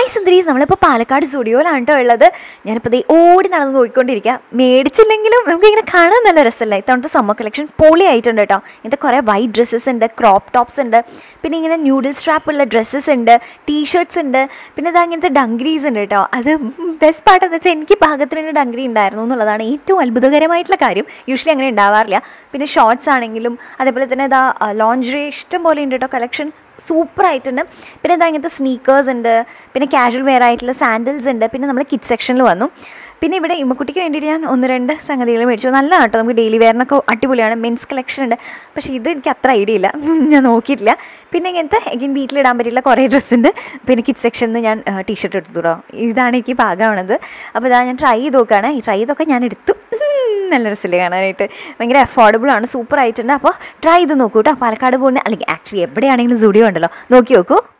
hi സുന്ദരീസ് നമ്മളിപ്പോൾ പാലക്കാട് സ്റ്റുഡിയോയിലാണ് കേട്ടോ ഉള്ളത് ഞാനിപ്പോൾ ദേ ഓടി നടന്ന് നോക്കിക്കൊണ്ടിരിക്കുക മേടിച്ചില്ലെങ്കിലും നമുക്കിങ്ങനെ കാണാൻ നല്ല രസമല്ലേ ഇത്തവണത്തെ സമ്മർ കളക്ഷൻ പൊളി ആയിട്ടുണ്ട് കേട്ടോ ഇങ്ങനത്തെ കുറേ വൈറ്റ് ഡ്രസ്സസ് ഉണ്ട് ക്രോപ്പ് ടോപ്സ് ഉണ്ട് പിന്നെ ഇങ്ങനെ ന്യൂഡിൽ സ്ട്രാപ്പുള്ള ഡ്രസ്സസ് ഉണ്ട് ടീഷർട്ട്സ് ഉണ്ട് പിന്നെ ഇതാ ഇങ്ങനത്തെ ഡങ്ക്രീസ് ഉണ്ട് കേട്ടോ അത് ബെസ്റ്റ് പാർട്ട് എന്ന് വെച്ചാൽ എനിക്ക് പാകത്തിന് ഡങ്ക്രി ഉണ്ടായിരുന്നു എന്നുള്ളതാണ് ഏറ്റവും അത്ഭുതകരമായിട്ടുള്ള കാര്യം യൂഷ്വലി അങ്ങനെ ഉണ്ടാവാറില്ല പിന്നെ ഷോർട്സ് ആണെങ്കിലും അതേപോലെ തന്നെ ഇതാ ലോഞ്ചറി ഇഷ്ടം പോലെ ഉണ്ട് കേട്ടോ കളക്ഷൻ സൂപ്പർ ആയിട്ടുണ്ട് പിന്നെ ഇതാ ഇങ്ങനത്തെ സ്നീക്കേഴ്സ് ഉണ്ട് പിന്നെ കാഷ്വൽ വെയർ ആയിട്ടുള്ള സാൻഡൽസ് ഉണ്ട് പിന്നെ നമ്മൾ കിഡ് സെക്ഷനിൽ വന്നു പിന്നെ ഇവിടെ ഇമ്മക്കുട്ടിക്ക് വേണ്ടിയിട്ട് ഞാൻ ഒന്ന് രണ്ട് സംഗതികൾ മേടിച്ചു നല്ല കേട്ടോ നമുക്ക് ഡെയിലി വെയറിനൊക്കെ അടിപൊളിയാണ് മെൻസ് കളക്ഷൻ ഉണ്ട് പക്ഷേ ഇത് എനിക്ക് അത്ര ഐഡിയ ഇല്ല ഞാൻ നോക്കിയിട്ടില്ല പിന്നെ ഇങ്ങനത്തെ എനിക്ക് വീട്ടിലിടാൻ പറ്റിയുള്ള കുറേ ഡ്രസ്സ് ഉണ്ട് പിന്നെ കിഡ് സെക്ഷനിൽ നിന്ന് ഞാൻ ടീഷർട്ട് എടുത്തു കേട്ടോ ഇതാണ് എനിക്ക് പാകമാണത് അപ്പോൾ ഇതാ ഞാൻ ട്രൈ ചെയ്ത് നോക്കുകയാണ് ഈ ട്രൈ ചെയ്തൊക്കെ ഞാൻ എടുത്തു നല്ല രസമില്ലേ കാണാനായിട്ട് ഭയങ്കര അഫോർഡബിൾ ആണ് സൂപ്പർ ആയിട്ടുണ്ട് അപ്പോൾ ട്രൈ ചെയ്ത് നോക്കൂ കേട്ടോ പാലക്കാട് പോകുന്ന അല്ലെങ്കിൽ ആക്ച്വലി എവിടെയാണെങ്കിലും സ്റ്റുഡിയോ ഉണ്ടല്ലോ നോക്കി നോക്കൂ